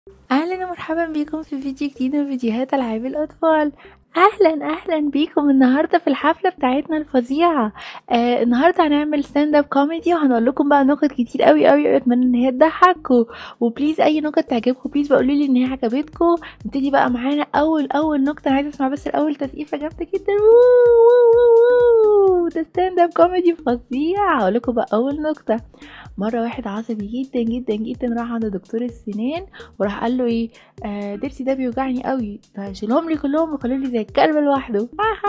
اهلا ومرحبا بكم في فيديو جديد من فيديوهات العاب الاطفال اهلا اهلا بيكم النهارده في الحفله بتاعتنا الفظيعه آه النهارده هنعمل ستاند اب كوميدي وهنقول لكم بقى نكت كتير قوي قوي اتمنى ان هي تضحكوا وبليز اي نكت تعجبكم بليز بقولوا لي ان هي عجبتكم نبتدي بقى معانا اول اول نكته انا عايزه اسمع بس الاول تسقيفه جامده جدا ده ستاند اب كوميدي فظيع هقول لكم بقى اول نكته مره واحد عصبي جدا جدا جدا راح عند دكتور السنان وراح قال له ايه آه ضرسي ده بيوجعني قوي فشيلهم لي كلهم وخلوا لي زي الكلب لوحده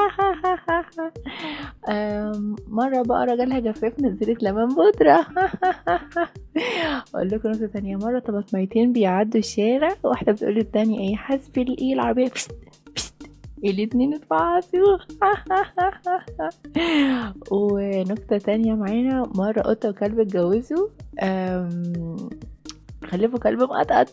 مره بقرة جالها جفاف نزلت لبن بودرة اقول لكم نقطه تانية مره طماطميتين بيعدوا الشارع واحده بتقول للتانية ايه حسبي الايه العربيه الاتنين اتفعصوا ونكتة تانية معانا مرة قطة وكلب اتجوزوا خلفوا كلب مقطقط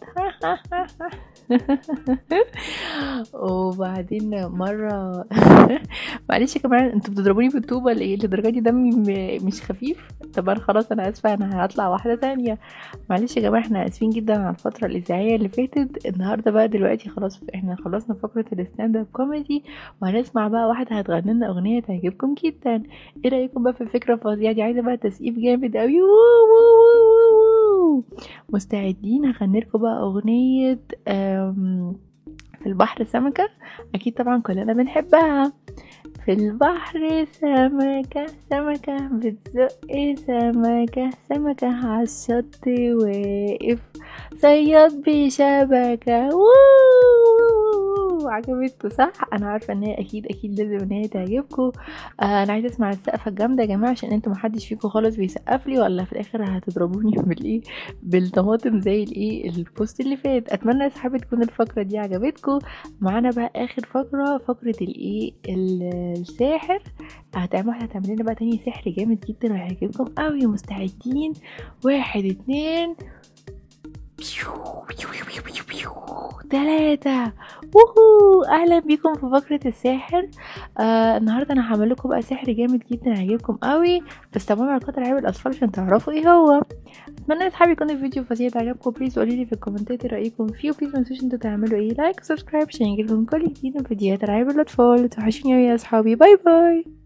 وبعدين مرة معلش يا كمان انتوا بتضربوني بالطوبة ولا ايه لدرجة دي دمي مش خفيف طب انا خلاص انا اسفة انا هطلع واحدة تانية معلش يا جماعة احنا اسفين جدا على الفترة الإذاعية اللي فاتت النهاردة بقى دلوقتي خلاص احنا خلصنا فقرة الستاند اب كوميدي وهنسمع بقى واحدة هتغني لنا أغنية تعجبكم جدا ايه رأيكم بقى في الفكرة الفظيعة دي عايزة بقى تسقيف جامد اوي مستعدين هغني لكم بقى أغنية في البحر سمكة أكيد طبعا كلنا بنحبها في البحر سمكة سمكة بتزق سمكة سمكة عالشط واقف صياد بشبكة عجبتكم صح انا عارفه ان هي اكيد اكيد لازم ان هي تعجبكم آه انا عايزه اسمع السقفه الجامده يا جماعه عشان انتوا محدش فيكم خالص بيسقف لي ولا في الاخر هتضربوني بالايه بالطماطم زي الايه البوست اللي فات اتمنى يا صحابي تكون الفقره دي عجبتكم معانا بقى اخر فقره فقره الايه الساحر هتعمل واحده هتعمل لنا بقى تاني سحر جامد جدا وهيعجبكم قوي مستعدين واحد اتنين تلاتة ووهو اهلا بيكم في فقرة الساحر آه النهاردة انا هعمل لكم بقى سحر جامد جدا هيعجبكم قوي بس تابعوا على قناة العاب الاطفال عشان تعرفوا ايه هو اتمنى يا اصحابي يكون الفيديو فظيع عجبكم بليز قولي لي في الكومنتات رايكم فيه وبليز متنسوش انتوا تعملوا ايه لايك وسبسكرايب عشان يجيلكم كل جديد من فيديوهات العاب الاطفال توحشوني يا اصحابي باي باي